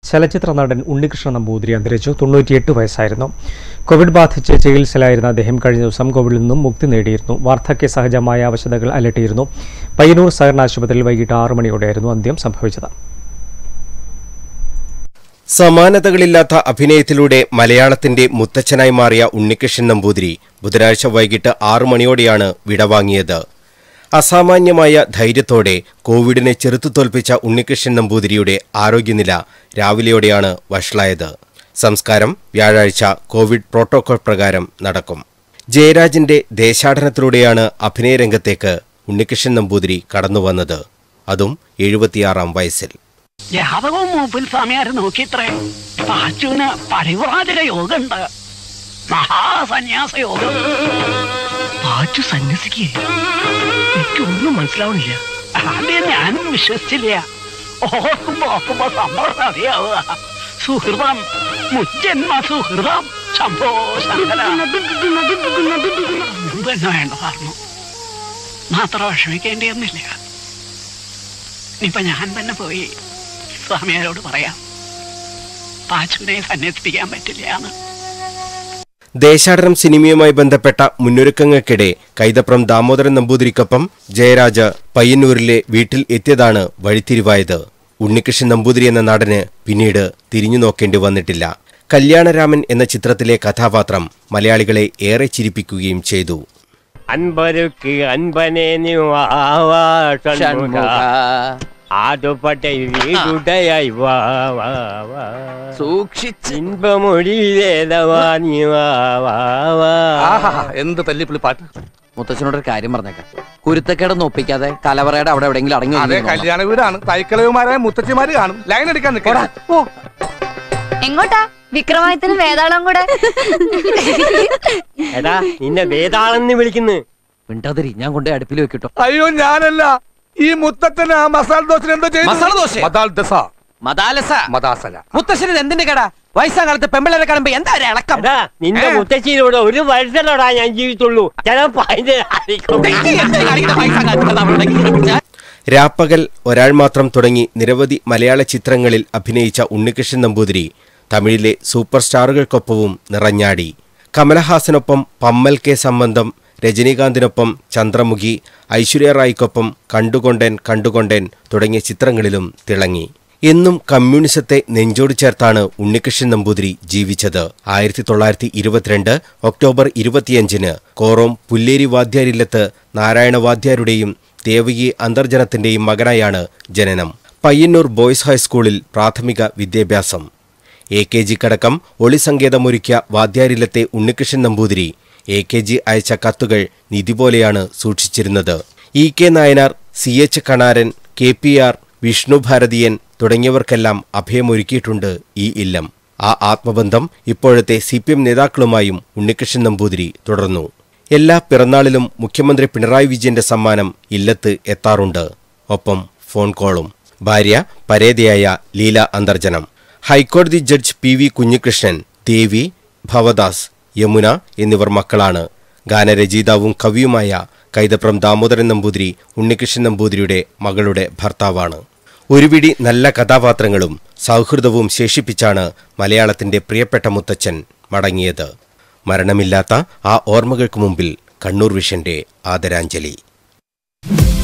ചലച്ചിത്ര നടൻ ഉണ്ണികൃഷ്ണൻ നമ്പൂതിരി അന്തരിച്ചു തൊണ്ണൂറ്റിയെട്ട് വയസ്സായിരുന്നു കോവിഡ് ബാധിച്ച് ചികിത്സയിലായിരുന്ന അദ്ദേഹം കഴിഞ്ഞ ദിവസം കോവിഡിൽ നിന്നും മുക്തി നേടിയിരുന്നു വാർദ്ധക്യ സഹജമായ അവശതകൾ അലട്ടിയിരുന്നു പയ്യന്നൂർ സഹകരണ ആശുപത്രിയിൽ വൈകിട്ട് ആറു മണിയോടെയായിരുന്നു അന്ത്യം സംഭവിച്ചത് സമാനതകളില്ലാത്ത അഭിനയത്തിലൂടെ മലയാളത്തിന്റെ മുത്തച്ഛനായി മാറിയ ഉണ്ണികൃഷ്ണൻ നമ്പൂതിരി ബുധനാഴ്ച വൈകിട്ട് ആറു മണിയോടെയാണ് വിടവാങ്ങിയത് അസാമാന്യമായ ധൈര്യത്തോടെ കോവിഡിനെ ചെറുത്തു തോൽപ്പിച്ച ഉണ്ണികൃഷ്ണൻ നമ്പൂതിരിയുടെ ആരോഗ്യനില രാവിലെയോടെയാണ് വഷളായത് സംസ്കാരം വ്യാഴാഴ്ച കോവിഡ് പ്രോട്ടോകോൾ പ്രകാരം നടക്കും ജയരാജിന്റെ ദേശാടനത്തിലൂടെയാണ് അഭിനയരംഗത്തേക്ക് ഉണ്ണികൃഷ്ണൻ നമ്പൂതിരി കടന്നുവന്നത് അതും എഴുപത്തിയാറാം വയസ്സിൽ ജാതകവും മൂപ്പിൽ സ്വാമിയാര് നോക്കിത്രേ പാച്ചുവിന് പരിവ്രാജക യോഗമുണ്ട് മഹാസന്യാസ യോഗം പാച്ചു സന്യസിക്കേ എനിക്കൊന്നും മനസ്സിലാവണില്ല ആദ്യം ഞാനും വിശ്വസിച്ചില്ല ഓർക്കുമ്പോ ഓർക്കുമ്പോ സംഭവം അറിയാവുക സുഹൃതം മുജ്ജന്മ സുഹൃതം ശംഭോ ശങ്കര മുമ്പ് തന്നെ വേണ്ട പറഞ്ഞു മാത്ര വിഷമിക്കേണ്ടി വന്നില്ല ഇനിയിപ്പൊ ഞാൻ തന്നെ പോയി സ്വാമിയാരോട് പറയാം പാച്ചുവിനെ സന്യസിപ്പിക്കാൻ പറ്റില്ല എന്ന് ദേശാടനം സിനിമയുമായി ബന്ധപ്പെട്ട മുന്നൊരുക്കങ്ങൾക്കിടെ കൈതപ്രം ദാമോദരൻ നമ്പൂതിരിക്കൊപ്പം ജയരാജ് പയ്യന്നൂരിലെ വീട്ടിൽ എത്തിയതാണ് വഴിത്തിരിവായത് ഉണ്ണികൃഷ്ണൻ നമ്പൂതിരി എന്ന നടന് പിന്നീട് തിരിഞ്ഞു നോക്കേണ്ടി വന്നിട്ടില്ല കല്യാണരാമൻ എന്ന ചിത്രത്തിലെ കഥാപാത്രം മലയാളികളെ ഏറെ ചിരിപ്പിക്കുകയും ചെയ്തു അൻപരുക്ക് അൻപനെ ഷൺമുഖ ആടുപട്ടെ വീടുടയായി വാ വാ വാ സൂക്ഷിച്ച് ഇൻപമൊഴിയിലേതവാ നീ വാ വാ വാ ആഹാ എന്ത് തല്ലിപ്പുള്ളി പാട്ട് മുത്തച്ഛനോട് ഒരു കാര്യം പറഞ്ഞേക്കാം കുരുത്തക്കേടൊന്നും ഒപ്പിക്കാതെ കലവറയുടെ അവിടെ എവിടെയെങ്കിലും അടങ്ങി അതെ കല്യാണ വീടാണ് തൈക്കളവുമാരായ മുത്തച്ഛിമാര് കാണും ലൈൻ എടുക്കാൻ നിൽക്കണം എങ്ങോട്ടാ വിക്രമാദിത്യന് വേതാളം കൂടെ എടാ നിന്നെ വേതാളെന്ന് വിളിക്കുന്നു മിണ്ടാതിരി ഞാൻ കൊണ്ടേ അടുപ്പിൽ വെക്കിട്ടോ അയ്യോ ഞാനല്ല ഈ മുത്തച്ഛന് ആ മസാല ദോശ എന്തോ ചെയ്തു മസാല ദോശ? മതാൽ ദസ മദാലസ മദാസല മുത്തശ്ശന് ഇത് എന്തിന്റെ കട വയസ്സാം കാലത്ത് പെമ്പിള്ളേരെ കാണുമ്പോ എന്താ ഒരു ഇളക്കം എടാ നിന്റെ മുത്തച്ഛനോട് ഒരു വർഷനോടാ ഞാൻ ജീവിച്ചുള്ളൂ ചിലപ്പോ അതിന്റെ എന്ത് കാണിക്കുന്ന വയസ്സാം കാലത്ത് നമ്മളുടെ രാപ്പകൽ ഒരാൾ മാത്രം തുടങ്ങി നിരവധി മലയാള ചിത്രങ്ങളിൽ അഭിനയിച്ച ഉണ്ണികൃഷ്ണൻ നമ്പൂതിരി തമിഴിലെ സൂപ്പർ സ്റ്റാറുകൾക്കൊപ്പവും നിറഞ്ഞാടി കമലഹാസനൊപ്പം പമ്മൽ കെ സംബന്ധം രജനീകാന്തിനൊപ്പം ചന്ദ്രമുഖി ഐശ്വര്യ റായിക്കൊപ്പം കണ്ടുകൊണ്ടേൻ കണ്ടുകൊണ്ടേൻ തുടങ്ങിയ ചിത്രങ്ങളിലും തിളങ്ങി എന്നും കമ്മ്യൂണിസത്തെ നെഞ്ചോട് ചേർത്താണ് ഉണ്ണികൃഷ്ണൻ നമ്പൂതിരി ജീവിച്ചത് ആയിരത്തി തൊള്ളായിരത്തി ഇരുപത്തിരണ്ട് ഒക്ടോബർ ഇരുപത്തിയഞ്ചിന് കോറോം പുല്ലേരി വാദ്യാരില്ലത്ത് നാരായണ വാദ്യാരുടെയും ദേവകി അന്തർജനത്തിന്റെയും മകനായാണ് ജനനം പയ്യന്നൂർ ബോയ്സ് ഹൈസ്കൂളിൽ പ്രാഥമിക വിദ്യാഭ്യാസം എ കെ ജിക്കടക്കം ഒളിസങ്കേതമൊരുക്കിയ വാദ്യാരില്ലത്തെ Unnikrishnan Namboothiri A K G അയച്ച കത്തുകൾ നിധി പോലെയാണ് സൂക്ഷിച്ചിരുന്നത് E K Nayanar C H Kanaran K P R Vishnu Bharatheeyan തുടങ്ങിയവർക്കെല്ലാം അഭയമൊരുക്കിയിട്ടുണ്ട് ഈ ഇല്ലം ആ ആത്മബന്ധം ഇപ്പോഴത്തെ സി പി എം നേതാക്കളുമായും ഉണ്ണികൃഷ്ണൻ നമ്പൂതിരി തുടർന്നു എല്ലാ പിറന്നാളിലും മുഖ്യമന്ത്രി പിണറായി വിജയന്റെ സമ്മാനം ഇല്ലത്ത് എത്താറുണ്ട് ഒപ്പം ഫോൺ കോളും ഭാര്യ പരേതയായ ലീല അന്തർജനം ഹൈക്കോടതി judge P V Kunhikrishnan Devi Bhavadas Yamuna എന്നിവർ മക്കളാണ് ഗാനരചയിതാവും കവിയുമായ കൈതപ്രം ദാമോദരൻ നമ്പൂതിരി ഉണ്ണികൃഷ്ണൻ നമ്പൂതിരിയുടെ മകളുടെ ഭർത്താവാണ് ഒരുപിടി നല്ല കഥാപാത്രങ്ങളും സൗഹൃദവും ശേഷിപ്പിച്ചാണ് മലയാളത്തിന്റെ പ്രിയപ്പെട്ട മുത്തച്ഛൻ മടങ്ങിയത് മരണമില്ലാത്ത ആ ഓർമ്മകൾക്ക് മുമ്പിൽ കണ്ണൂർ വിഷന്റെ ആദരാഞ്ജലി